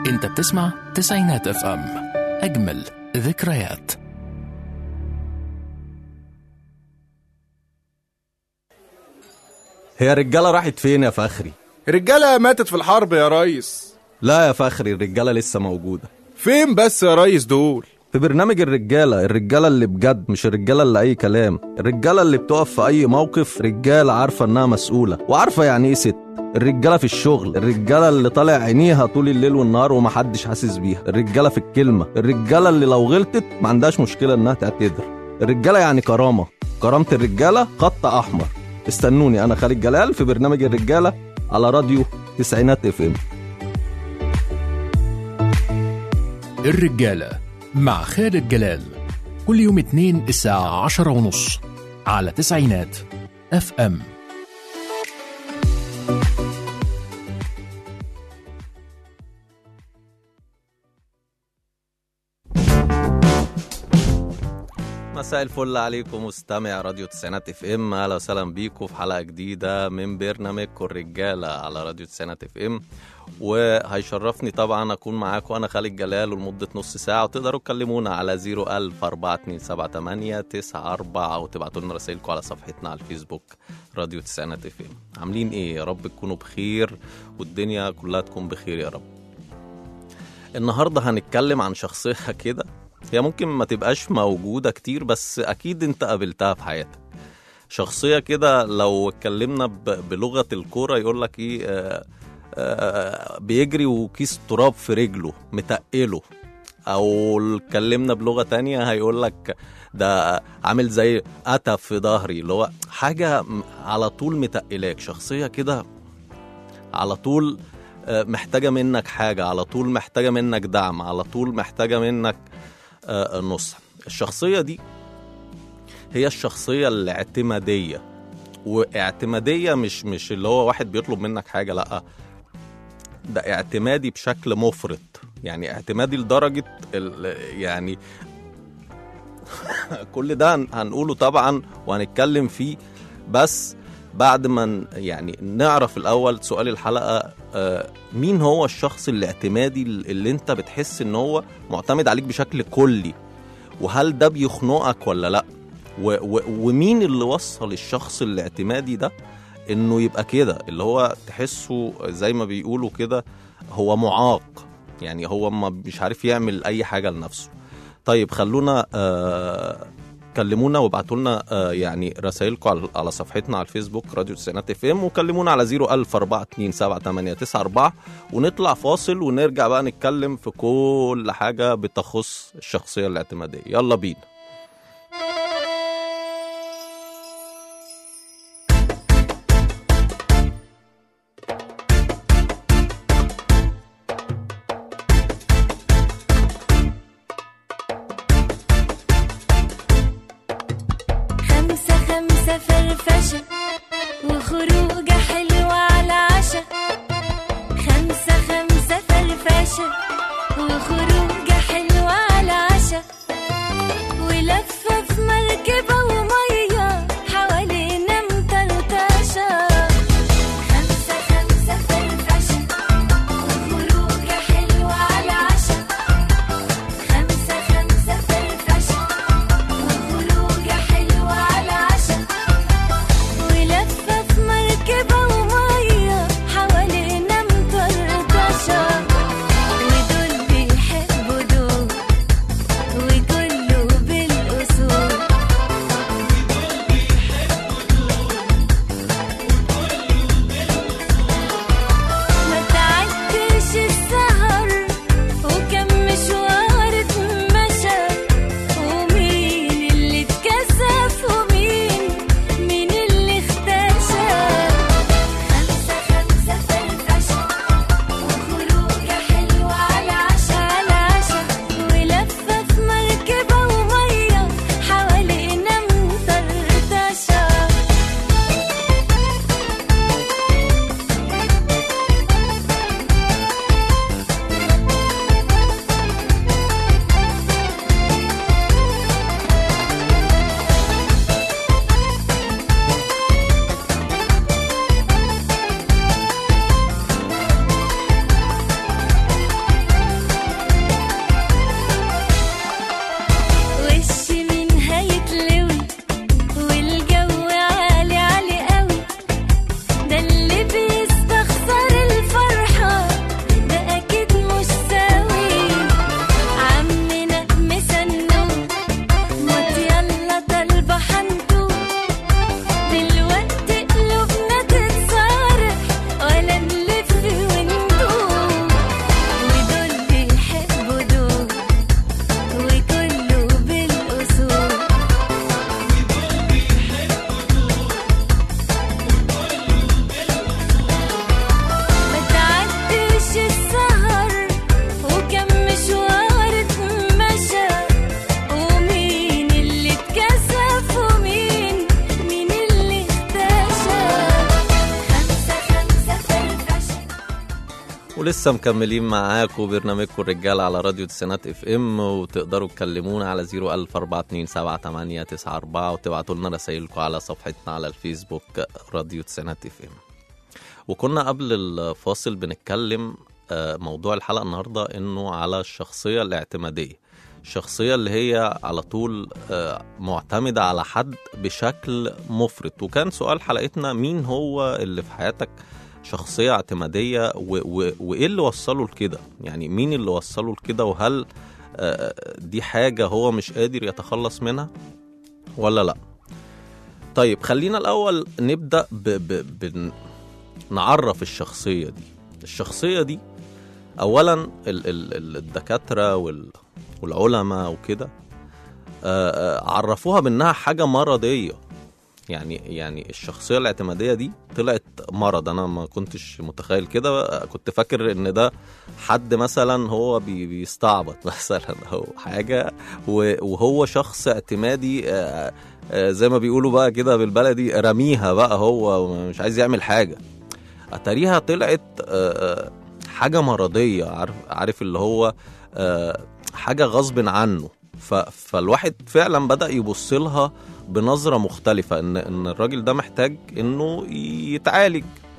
انت بتسمع تسعينات اف ام اجمل ذكريات هي الرجاله راحت فين يا فخري الرجالة ماتت في الحرب يا ريس لا يا فخري الرجاله لسه موجوده فين بس يا ريس دول في برنامج الرجاله الرجاله اللي بجد مش الرجاله اللي اي كلام الرجاله اللي بتقف في اي موقف رجاله عارفه انها مسؤوله وعارفه يعني ايه ست الرجاله في الشغل الرجاله اللي طالع عينيها طول الليل والنهار ومحدش حاسس بيها الرجاله في الكلمه الرجاله اللي لو غلطت ما عندهاش مشكله انها تعتذر الرجاله يعني كرامه كرامه الرجاله خط احمر استنوني انا خالد جلال في برنامج الرجاله على راديو تسعينات اف ام الرجالة مع خالد جلال كل يوم اثنين الساعة عشرة ونص على تسعينات اف ام مساء الفل عليكم مستمع راديو تسعينات اف ام اهلا وسهلا بيكم في حلقه جديده من برنامجكم الرجاله على راديو تسعينات اف ام وهيشرفني طبعا اكون معاكم انا خالد جلال لمده نص ساعه وتقدروا تكلمونا على 01000 4278 94 او تبعتوا لنا رسائلكم على صفحتنا على الفيسبوك راديو تسعينات اف ام عاملين ايه يا رب تكونوا بخير والدنيا كلها تكون بخير يا رب النهارده هنتكلم عن شخصيه كده هي ممكن ما تبقاش موجودة كتير بس أكيد أنت قابلتها في حياتك شخصية كده لو اتكلمنا ب- بلغة الكورة يقول لك إيه آه، آه، بيجري وكيس تراب في رجله متقله أو اتكلمنا بلغة تانية هيقول لك ده عامل زي قتف في ظهري اللي هو حاجة م- على طول متقلاك شخصية كده على طول آه، محتاجة منك حاجة على طول محتاجة منك دعم على طول محتاجة منك آه، نصح الشخصية دي هي الشخصية الاعتمادية واعتمادية مش مش اللي هو واحد بيطلب منك حاجة لأ ده اعتمادي بشكل مفرط يعني اعتمادي لدرجة ال- يعني كل ده هن- هنقوله طبعا وهنتكلم فيه بس بعد ما ن- يعني نعرف الأول سؤال الحلقة آه، مين هو الشخص الاعتمادي اللي انت بتحس ان هو معتمد عليك بشكل كلي وهل ده بيخنقك ولا لا و و ومين اللي وصل الشخص الاعتمادي ده انه يبقى كده اللي هو تحسه زي ما بيقولوا كده هو معاق يعني هو ما مش عارف يعمل اي حاجه لنفسه طيب خلونا آه كلمونا وابعتوا لنا آه يعني رسائلكم على, على صفحتنا على الفيسبوك راديو تسعينات اف ام وكلمونا على 010427894 ونطلع فاصل ونرجع بقى نتكلم في كل حاجه بتخص الشخصيه الاعتماديه يلا بينا خمسة خمسة فرفشة وخروجة حلوة على عشا خمسة خمسة فرفشة وخروجة حلوة على عشا ده اللي بيستخسر الفرحة ده أكيد مش سوي عمنا مسنو موت يلا طالبة حنتو دلوقتي قلوبنا تتصارع ولا نلف وندور ودول بيحبوا دول وكله بالأصول ما تعديش السهر وكم مشوار اتمشى ومين اللي اتكسف ومين مين اللي اختشى خمسة خمسة فرفشة ولسه مكملين معاكم برنامجكم الرجال على راديو تسعينات اف ام وتقدروا تكلمونا على 010427894 وتبعتوا لنا رسائلكم على صفحتنا على الفيسبوك راديو تسعينات اف ام وكنا قبل الفاصل بنتكلم آه، موضوع الحلقه النهارده انه على الشخصيه الاعتماديه الشخصية اللي هي على طول آه، معتمدة على حد بشكل مفرط وكان سؤال حلقتنا مين هو اللي في حياتك شخصية اعتمادية و- و- وإيه اللي وصله لكده يعني مين اللي وصله لكده وهل آه، دي حاجة هو مش قادر يتخلص منها ولا لا طيب خلينا الأول نبدأ ب ب ب نعرف الشخصية دي الشخصية دي أولا ال ال الدكاترة وال والعلماء وكده آه، آه، عرفوها بأنها حاجة مرضية يعني يعني الشخصيه الاعتماديه دي طلعت مرض انا ما كنتش متخيل كده كنت فاكر ان ده حد مثلا هو بي بيستعبط مثلا او حاجه و- وهو شخص اعتمادي آه، آه، زي ما بيقولوا بقى كده بالبلدي رميها بقى هو مش عايز يعمل حاجه اتاريها طلعت آه، آه، حاجه مرضيه عارف عارف اللي هو آه، حاجه غصب عنه ف- فالواحد فعلا بدا يبص لها بنظره مختلفه ان ان الراجل ده محتاج انه يتعالج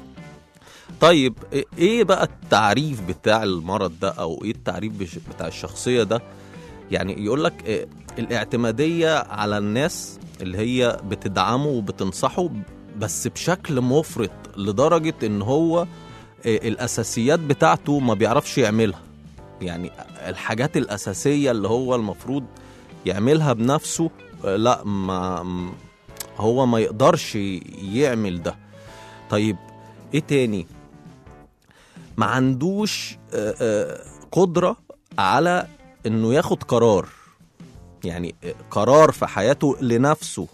طيب إيه- ايه بقى التعريف بتاع المرض ده او ايه التعريف بش- بتاع الشخصيه ده يعني يقول لك الاعتماديه على الناس اللي هي بتدعمه وبتنصحه بس بشكل مفرط لدرجه ان هو إيه، الاساسيات بتاعته ما بيعرفش يعملها يعني الحاجات الاساسيه اللي هو المفروض يعملها بنفسه آه، لا ما م- هو ما يقدرش يعمل ده طيب ايه تاني ما عندوش آه، آه، قدرة على انه ياخد قرار يعني آه، قرار في حياته لنفسه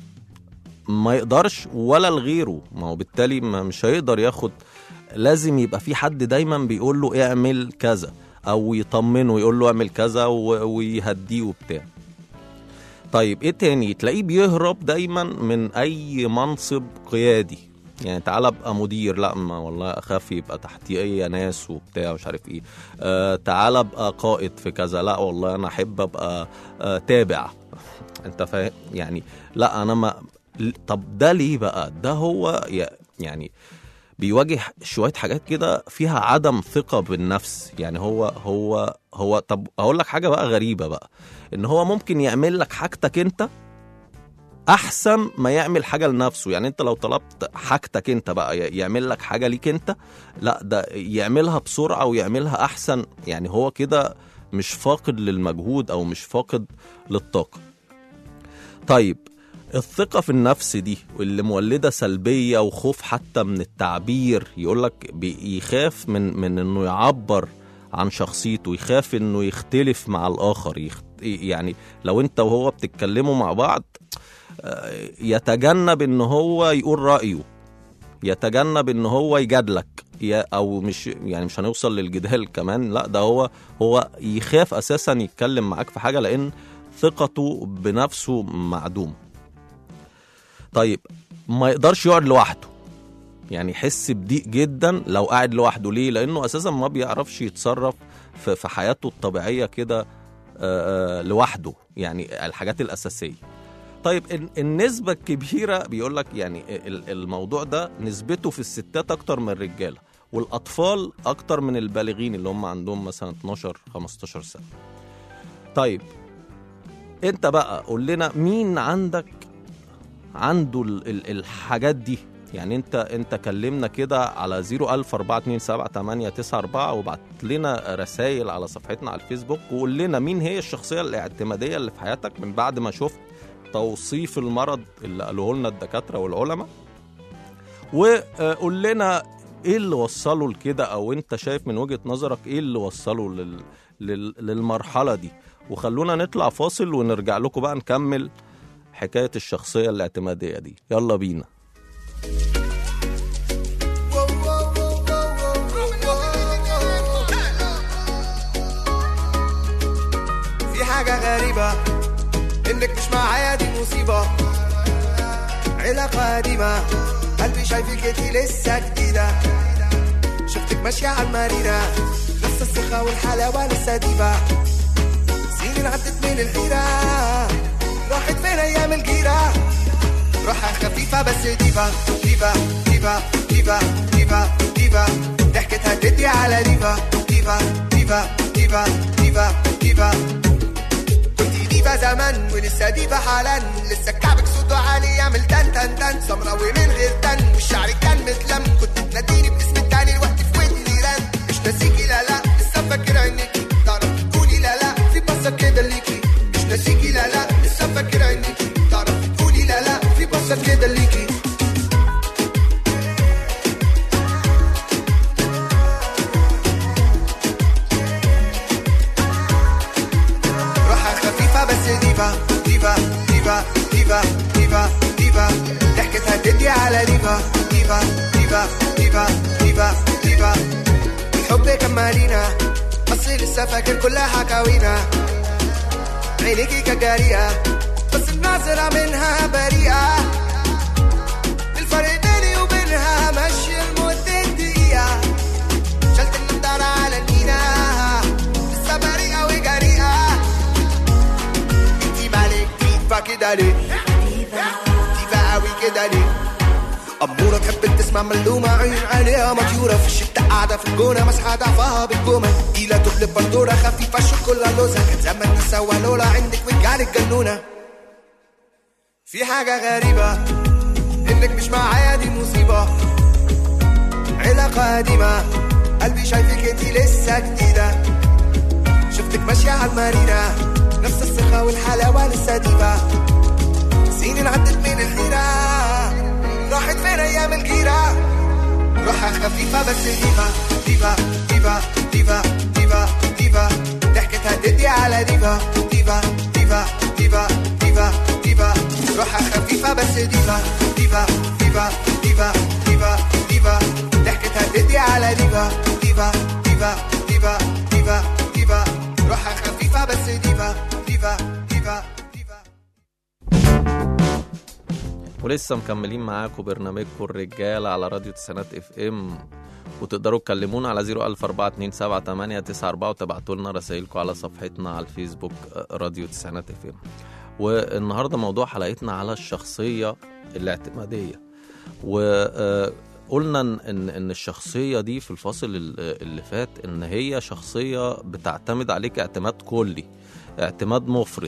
ما يقدرش ولا لغيره ما هو بالتالي ما مش هيقدر ياخد لازم يبقى في حد دايما بيقول له اعمل كذا او يطمنه يقول له اعمل كذا و- ويهديه وبتاع طيب ايه تاني تلاقيه بيهرب دايما من اي منصب قيادي يعني تعالى ابقى مدير لا ما والله اخاف يبقى تحتي اي ناس وبتاع مش عارف ايه آه تعالى ابقى قائد في كذا لا والله انا احب ابقى آه تابع انت فاهم يعني لا انا ما طب ده ليه بقى ده هو ي- يعني بيواجه شويه حاجات كده فيها عدم ثقه بالنفس يعني هو هو هو طب اقول لك حاجه بقى غريبه بقى ان هو ممكن يعمل لك حاجتك انت احسن ما يعمل حاجه لنفسه يعني انت لو طلبت حاجتك انت بقى ي- يعمل لك حاجه ليك انت لا ده يعملها بسرعه ويعملها احسن يعني هو كده مش فاقد للمجهود او مش فاقد للطاقه طيب الثقة في النفس دي واللي مولدة سلبية وخوف حتى من التعبير يقولك بيخاف من من انه يعبر عن شخصيته يخاف انه يختلف مع الاخر يخت... يعني لو انت وهو بتتكلموا مع بعض آه، يتجنب ان هو يقول رأيه يتجنب ان هو يجادلك يا- او مش يعني مش هنوصل للجدال كمان لا ده هو هو يخاف اساسا يتكلم معاك في حاجه لان ثقته بنفسه معدوم طيب ما يقدرش يقعد لوحده يعني يحس بضيق جدا لو قاعد لوحده ليه لانه اساسا ما بيعرفش يتصرف في في حياته الطبيعيه كده آه، آه، لوحده يعني الحاجات الاساسيه طيب ال- النسبة الكبيرة بيقول لك يعني ال- الموضوع ده نسبته في الستات أكتر من الرجالة والأطفال أكتر من البالغين اللي هم عندهم مثلا 12 15 سنة طيب أنت بقى قول لنا مين عندك عنده ال- ال- الحاجات دي يعني انت انت كلمنا كده على 014278994 وبعت لنا رسائل على صفحتنا على الفيسبوك وقول لنا مين هي الشخصيه الاعتماديه اللي في حياتك من بعد ما شفت توصيف المرض اللي قالوه لنا الدكاتره والعلماء وقول لنا ايه اللي وصله لكده او انت شايف من وجهه نظرك ايه اللي وصله لل... لل... للمرحله دي وخلونا نطلع فاصل ونرجع لكم بقى نكمل حكايه الشخصيه الاعتماديه دي يلا بينا في حاجة غريبة إنك مش معايا دي مصيبة علاقة قديمة قلبي شايفك انتي لسه جديدة شفتك ماشية على المارينا لسه الثقة والحلاوة لسه ديفا سنين عدت من الحيرة راحت فين أيام الجيرة روحها خفيفة بس ديفا ديفا ديفا ديفا ديفا ديفا ضحكتها تدي على ديفا ديفا ديفا ديفا ديفا ديفا كنتي ديفا زمان ولسه ديفا حالا لسه كعبك صوته عالي يعمل تن تن تن سمراوي من غير تن والشعر كان متلم كنت تناديني باسم التاني الوقت في ودني رن مش ناسيكي لا لا لسه فاكر عينيكي تعرف تقولي لا لا في بصة كده ليكي مش ناسيكي لا لا لسه فاكر عينيكي تعرف تقولي لا لا في بصة كده ليكي روحها خفيفة بس ديفا ديفا ديفا ديفا ديفا ديفا ضحكتها تدي على ديفا ديفا ديفا ديفا ديفا ديفا الحب كمالينا بس لسه فاكر كل حكاوينا عينيكي كجارية بس الناظرة منها بريئة الفرق بيني وبينها ماشي لمدة دقيقة شلت النضارة على المينا لسه بريئة وجريئة انتي مالك ديفا كده ليه ديفا قوي كده ليه أمورة تحب تسمع ملومة عين عليها مطيورة في الشتاء قاعدة في الجونة مسحة ضعفها بالجومة تقيلة تقلب بندورة خفيفة الشوكولا لوزة كان زمان نسوى لولا عندك وجعلك جنونة في حاجة غريبة إنك مش معايا دي مصيبة علاقة قديمة قلبي شايفك انتي لسه جديدة شفتك ماشية على المارينا نفس الثقة والحلاوة لسه ديفا سنين عدت من الحيرة راحت فين أيام الجيرة روحها خفيفة بس ديفا ديفا ديفا ديفا ديفا ديفا ضحكتها تدي على ديفا ديفا ديفا ديفا ديفا ديفا روحها خفيفة بس ديفا ديفا ديفا ديفا ديفا ديفا ضحكتها تدي على ديفا ديفا ديفا ديفا ديفا ديفا روحها خفيفة بس ديفا ديفا ديفا ديفا ولسه مكملين معاكم برنامجكم الرجاله على راديو تسعينات اف ام وتقدروا تكلمونا على 014278994 وتبعتوا لنا رسائلكم على صفحتنا على الفيسبوك آه، راديو تسعينات اف ام والنهارده موضوع حلقتنا على الشخصيه الاعتماديه وقلنا ان ان إن الشخصيه دي في الفاصل ال- اللي فات ان هي شخصيه بتعتمد عليك اعتماد كلي اعتماد مفرط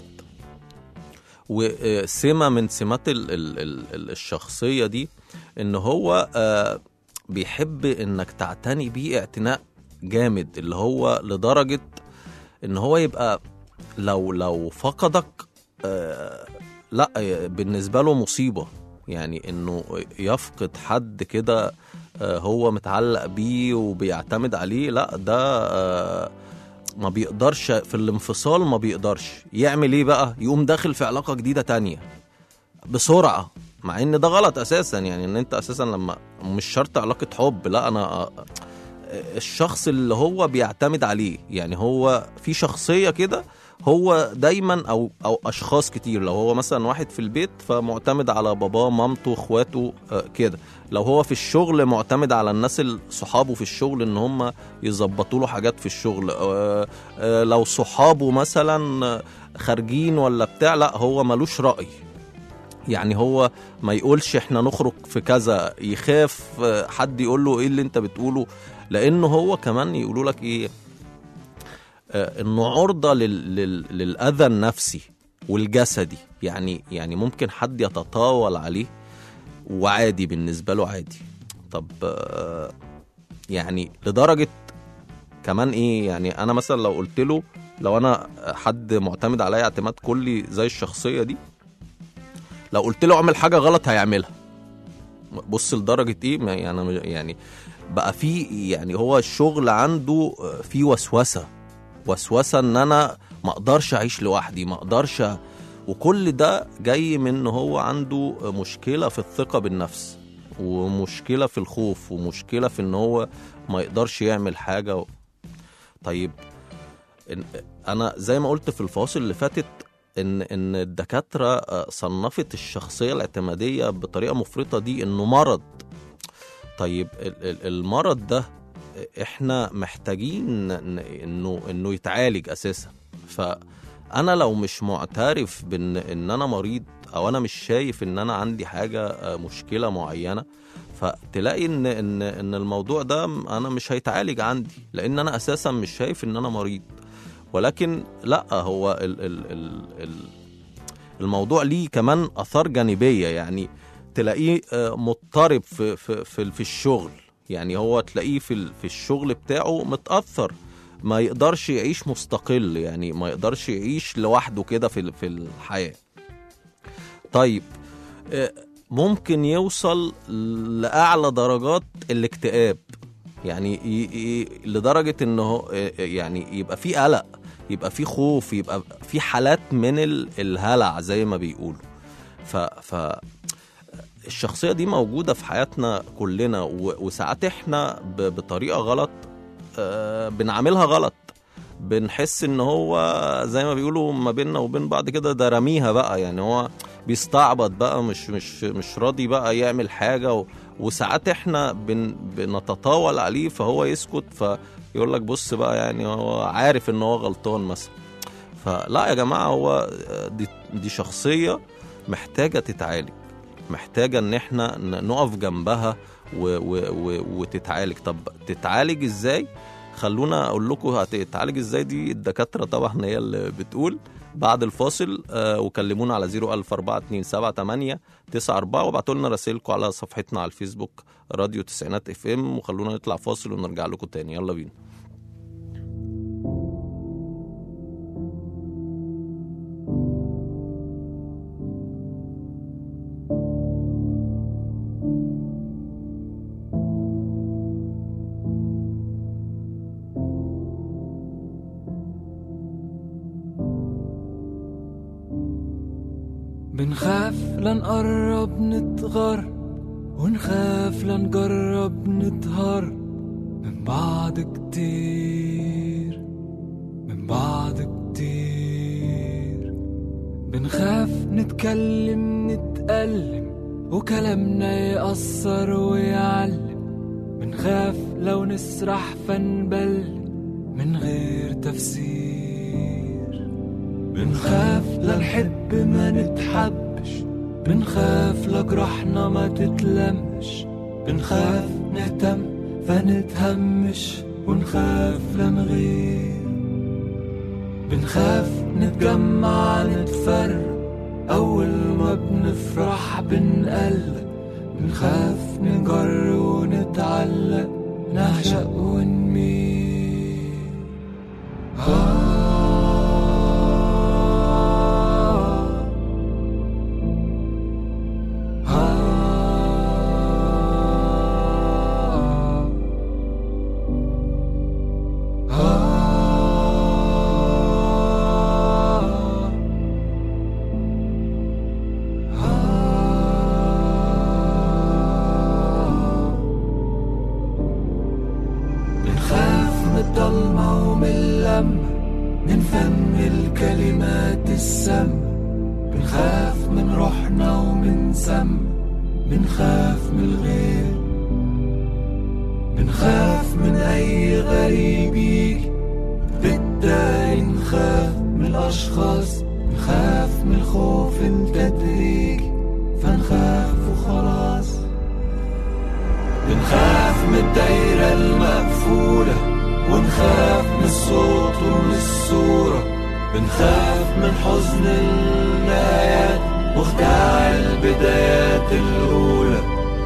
وسمة من سمات ال- ال- ال- ال- الشخصية دي ان هو آه، بيحب انك تعتني بيه اعتناء جامد اللي هو لدرجة ان هو يبقى لو لو فقدك آه، لا بالنسبة له مصيبة يعني انه يفقد حد كده آه، هو متعلق بيه وبيعتمد عليه لا ده آه، ما بيقدرش في الانفصال ما بيقدرش يعمل ايه بقى يقوم داخل في علاقة جديدة تانية بسرعة مع ان ده غلط اساسا يعني ان انت اساسا لما مش شرط علاقة حب لا انا الشخص اللي هو بيعتمد عليه يعني هو في شخصية كده هو دايما او او اشخاص كتير لو هو مثلا واحد في البيت فمعتمد على باباه مامته اخواته آه، كده لو هو في الشغل معتمد على الناس ال- صحابه في الشغل ان هم يظبطوا له حاجات في الشغل آه، آه، لو صحابه مثلا آه، خارجين ولا بتاع لا هو ملوش رأي يعني هو ما يقولش احنا نخرج في كذا يخاف آه، حد يقول له ايه اللي انت بتقوله لانه هو كمان يقولوا لك ايه آه، انه عرضه لل... لل... للاذى النفسي والجسدي يعني يعني ممكن حد يتطاول عليه وعادي بالنسبه له عادي طب آه، يعني لدرجه كمان ايه يعني انا مثلا لو قلت له لو انا حد معتمد عليا اعتماد كلي زي الشخصيه دي لو قلت له اعمل حاجه غلط هيعملها بص لدرجه ايه ما- يعني يعني بقى في يعني هو الشغل عنده في وسوسه وسوسه ان انا ما اقدرش اعيش لوحدي ما اقدرش أ- وكل ده جاي من ان هو عنده مشكله في الثقه بالنفس ومشكله في الخوف ومشكله في ان هو ما يقدرش يعمل حاجه و... طيب إن انا زي ما قلت في الفواصل اللي فاتت ان ان الدكاتره آه، صنفت الشخصيه الاعتماديه بطريقه مفرطه دي انه مرض طيب ال- ال- المرض ده احنا محتاجين ن- انه انه يتعالج اساسا فانا لو مش معترف بان ان انا مريض او انا مش شايف ان انا عندي حاجه آه، مشكله معينه فتلاقي ان ان ان الموضوع ده انا مش هيتعالج عندي لان انا اساسا مش شايف ان انا مريض ولكن لا هو ال ال ال ال الموضوع ليه كمان اثار جانبيه يعني تلاقيه آه، مضطرب في في في, في الشغل يعني هو تلاقيه في ال- في الشغل بتاعه متاثر ما يقدرش يعيش مستقل يعني ما يقدرش يعيش لوحده كده في ال- في الحياه طيب آه، ممكن يوصل لاعلى درجات الاكتئاب يعني ي- ي- لدرجه انه آه، يعني يبقى في قلق يبقى في خوف يبقى في حالات من ال- الهلع زي ما بيقولوا ف ف الشخصيه دي موجوده في حياتنا كلنا و- وساعات احنا ب- بطريقه غلط آه، بنعملها غلط بنحس ان هو زي ما بيقولوا ما بيننا وبين بعض كده ده رميها بقى يعني هو بيستعبط بقى مش مش مش راضي بقى يعمل حاجه و وساعات احنا بن بنتطاول عليه فهو يسكت فيقول لك بص بقى يعني هو عارف ان هو غلطان مثلا فلا يا جماعه هو دي دي شخصيه محتاجه تتعالج محتاجه ان احنا ن- نقف جنبها و و و وتتعالج طب تتعالج ازاي خلونا اقول لكم هتتعالج ازاي دي الدكاتره طبعا هي اللي بتقول بعد الفاصل آه وكلمونا على 00427 94 وابعتوا لنا رسائلكم على صفحتنا على الفيسبوك راديو تسعينات اف ام وخلونا نطلع فاصل ونرجع لكم تاني يلا بينا بنخاف لنقرب نتغر ونخاف لنجرب نتهر من بعض كتير من بعض كتير بنخاف نتكلم نتألم وكلامنا يأثر ويعلم بنخاف لو نسرح فنبل من غير تفسير بنخاف لنحب ما نتحبش بنخاف لجرحنا ما تتلمش بنخاف نهتم فنتهمش ونخاف لنغير بنخاف نتجمع نتفرق أول ما بنفرح بنقلق بنخاف نجر ونتعلق نعشق ونميل آه بنخاف من الضلمة ومن اللمة من فن الكلمات السم بنخاف من روحنا ومن سم بنخاف من الغير بنخاف من أي غريب يجي بالتالي نخاف من الأشخاص نخاف من الخوف التدريجي فنخاف وخلاص بنخاف من الدايرة المقفولة ونخاف من الصوت ومن الصورة بنخاف من حزن النهايات وخداع البدايات الأولى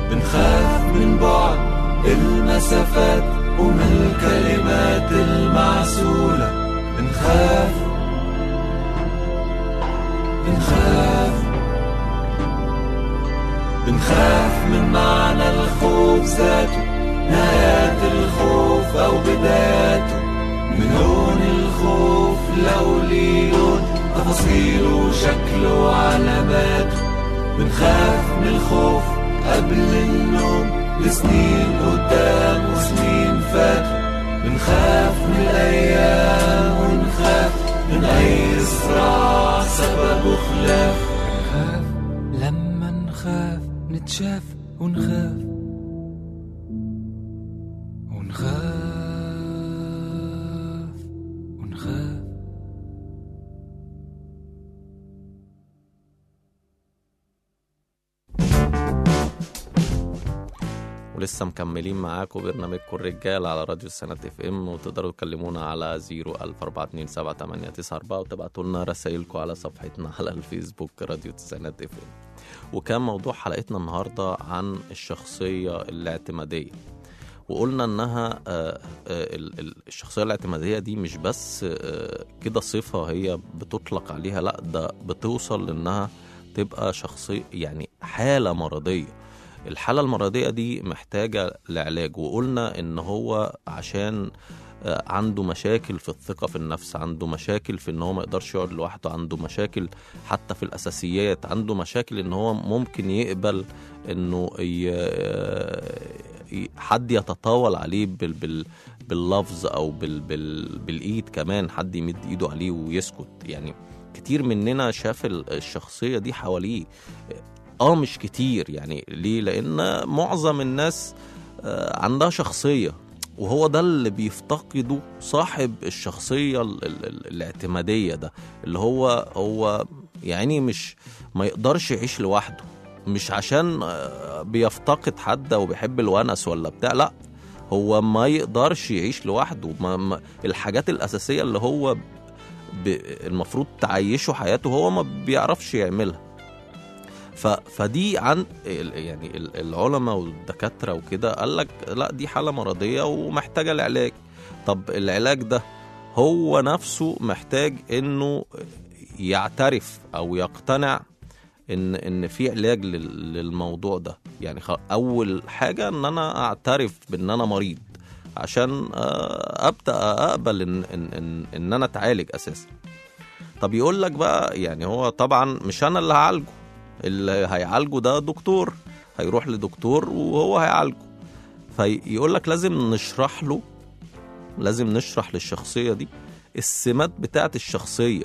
بنخاف من بعد المسافات ومن الكلمات المعسولة بنخاف بنخاف بنخاف من معنى الخوف ذاته نهايات الخوف أو بداياته من لون الخوف لو ليه لون تفاصيله وشكله وعلاماته بنخاف من الخوف قبل النوم لسنين قدام وسنين فاتوا بنخاف من الأيام ونخاف من أي صراع سببه خلاف بنخاف لما نخاف نتشاف ونخاف ونخاف ونخاف ولسه مكملين معاكم برنامجكم الرجال على راديو السنة اف ام وتقدروا تكلمونا على 014278994 وتبعتوا لنا رسائلكم على صفحتنا على الفيسبوك راديو السنة اف ام وكان موضوع حلقتنا النهاردة عن الشخصية الاعتمادية وقلنا انها آه، آه، ال- ال- الشخصيه الاعتماديه دي مش بس آه، كده صفه هي بتطلق عليها لا ده بتوصل لانها تبقى شخصيه يعني حاله مرضيه الحاله المرضيه دي محتاجه لعلاج وقلنا ان هو عشان آه، عنده مشاكل في الثقة في النفس عنده مشاكل في ان هو ما يقدرش يقعد لوحده عنده مشاكل حتى في الاساسيات عنده مشاكل ان هو ممكن يقبل انه ي... ي- حد يتطاول عليه بال... بال... باللفظ او بال... بال... بالايد كمان حد يمد ايده عليه ويسكت يعني كتير مننا شاف ال- الشخصية دي حواليه اه مش كتير يعني ليه لان معظم الناس آه، عندها شخصية وهو ده اللي بيفتقده صاحب الشخصية ال- ال- ال- الاعتمادية ده اللي هو هو يعني مش ما يقدرش يعيش لوحده مش عشان آه، بيفتقد حد او بيحب الونس ولا بتاع لا هو ما يقدرش يعيش لوحده ما ما الحاجات الأساسية اللي هو ب... المفروض تعيشه حياته هو ما بيعرفش يعملها ف... فدي عن ال- يعني ال- العلماء والدكاترة وكده قال لك لا دي حالة مرضية ومحتاجة العلاج طب العلاج ده هو نفسه محتاج انه يعترف او يقتنع ان ان في علاج لل- للموضوع ده يعني خ- اول حاجه ان انا اعترف بان انا مريض عشان آه، ابدا اقبل ان ان ان, إن انا اتعالج اساسا طب يقول لك بقى يعني هو طبعا مش انا اللي هعالجه اللي هيعالجه ده دكتور هيروح لدكتور وهو هيعالجه فيقول لك لازم نشرح له لازم نشرح للشخصيه دي السمات بتاعت الشخصيه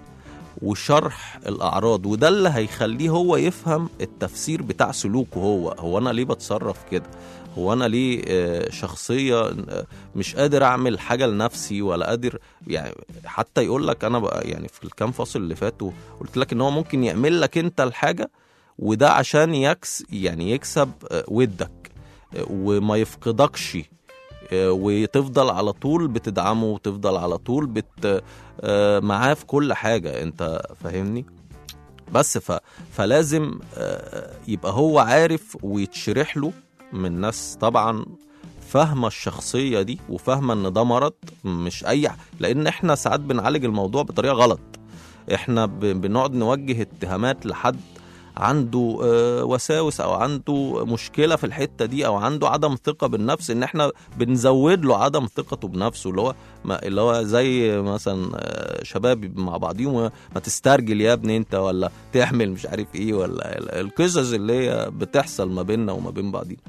وشرح الاعراض وده اللي هيخليه هو يفهم التفسير بتاع سلوكه هو هو انا ليه بتصرف كده هو انا ليه آه، شخصيه آه، مش قادر اعمل حاجه لنفسي ولا قادر يعني حتى يقول لك انا بقى يعني في الكام فاصل اللي فاتوا قلت لك ان هو ممكن يعمل لك انت الحاجه وده عشان يكس يعني يكسب آه، ودك آه، وما يفقدكش آه، وتفضل على طول بتدعمه وتفضل على طول بت آه، معاه في كل حاجة انت فاهمني بس ف... فلازم آه، يبقى هو عارف ويتشرح له من ناس طبعا فاهمة الشخصية دي وفاهمة ان ده مرض مش اي لان احنا ساعات بنعالج الموضوع بطريقة غلط احنا ب... بنقعد نوجه اتهامات لحد عنده آه، وساوس او عنده مشكله في الحته دي او عنده عدم ثقه بالنفس ان احنا بنزود له عدم ثقته بنفسه اللي هو ما اللي هو زي مثلا آه، شباب مع بعضيهم ما تسترجل يا ابني انت ولا تعمل مش عارف ايه ولا ال- القصص اللي هي بتحصل ما بيننا وما بين بعضينا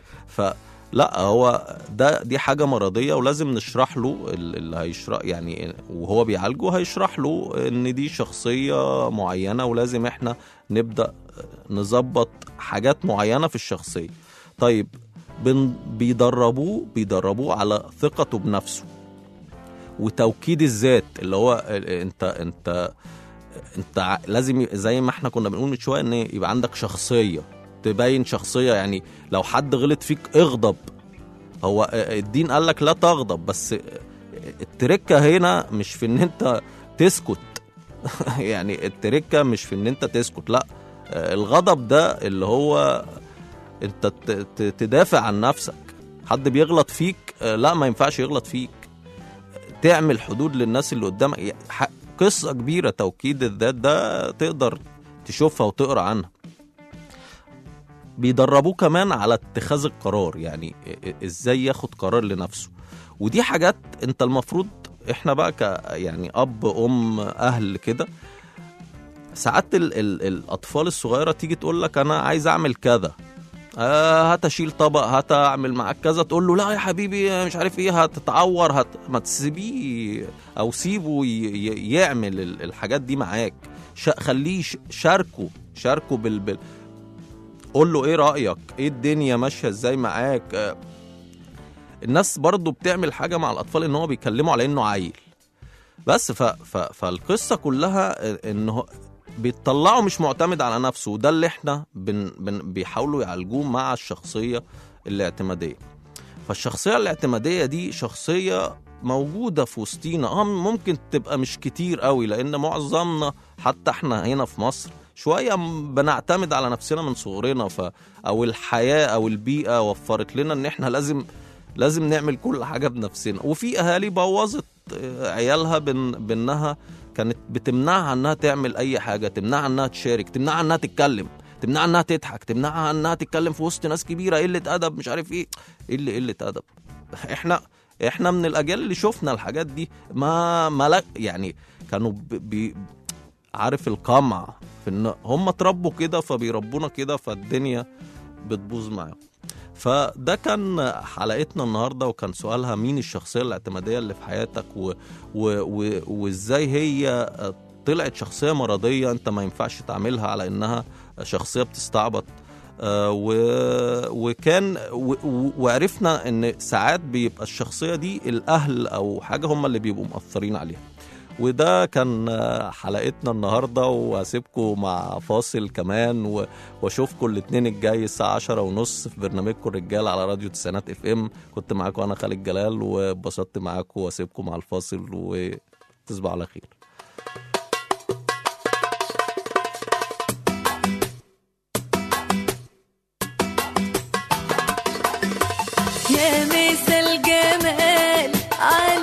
فلا هو ده دي حاجه مرضيه ولازم نشرح له ال- اللي هيشرح يعني وهو بيعالجه هيشرح له ان دي شخصيه معينه ولازم احنا نبدا نظبط حاجات معينه في الشخصيه طيب بن بيدربوه بيدربوه على ثقته بنفسه وتوكيد الذات اللي هو ال- انت انت انت ع- لازم ي- زي ما احنا كنا بنقول من شويه ان يبقى عندك شخصيه تبين شخصيه يعني لو حد غلط فيك اغضب هو الدين قال لك لا تغضب بس التركه هنا مش في ان انت تسكت يعني التركه مش في ان انت تسكت لا الغضب ده اللي هو انت ت- ت- تدافع عن نفسك حد بيغلط فيك آه، لا ما ينفعش يغلط فيك تعمل حدود للناس اللي قدامك يعني ح- قصة كبيرة توكيد الذات ده تقدر تشوفها وتقرا عنها بيدربوه كمان على اتخاذ القرار يعني ا- ا- ازاي ياخد قرار لنفسه ودي حاجات انت المفروض احنا بقى ك يعني اب ام اهل كده ساعات ال ال الاطفال الصغيره تيجي تقول لك انا عايز اعمل كذا آه هات اشيل طبق هات اعمل معاك كذا تقول له لا يا حبيبي مش عارف ايه هتتعور هت... ما تسيبيه او سيبه ي... ي... يعمل ال- الحاجات دي معاك ش... خليه ش... شاركه شاركه بال... بال... قول له ايه رايك ايه الدنيا ماشيه ازاي معاك آه، الناس برضو بتعمل حاجه مع الاطفال ان هو بيكلموا على انه عيل بس ف... ف... فالقصه كلها انه بيطلعوا مش معتمد على نفسه وده اللي احنا بن... بن... بيحاولوا يعالجوه مع الشخصيه الاعتماديه فالشخصيه الاعتماديه دي شخصيه موجوده في وسطينا اه ممكن تبقى مش كتير قوي لان معظمنا حتى احنا هنا في مصر شويه م- بنعتمد على نفسنا من صغرنا ف او الحياه او البيئه وفرت لنا ان احنا لازم لازم نعمل كل حاجه بنفسنا وفي اهالي بوظت آه، عيالها بان بانها كانت بتمنعها انها تعمل اي حاجه تمنعها انها تشارك تمنعها انها تتكلم تمنعها انها تضحك تمنعها انها تتكلم في وسط ناس كبيره قله ادب مش عارف ايه ايه اللي قله ادب احنا احنا من الاجيال اللي شفنا الحاجات دي ما ما يعني كانوا ب- بي عارف القمع في ان هم اتربوا كده فبيربونا كده فالدنيا بتبوظ معاهم فده كان حلقتنا النهارده وكان سؤالها مين الشخصيه الاعتماديه اللي في حياتك و... و... و... وازاي هي طلعت شخصيه مرضيه انت ما ينفعش تعملها على انها شخصيه بتستعبط آه، و... وكان و... و- وعرفنا ان ساعات بيبقى الشخصيه دي الاهل او حاجه هم اللي بيبقوا مأثرين عليها وده كان آه، حلقتنا النهارده وهسيبكم مع فاصل كمان و... واشوفكم الاثنين الجاي الساعه 10 ونص في برنامجكم الرجال على راديو تسعينات اف ام كنت معاكم انا خالد جلال واتبسطت معاكم واسيبكم مع الفاصل وتصبحوا على خير يا مسا الجمال على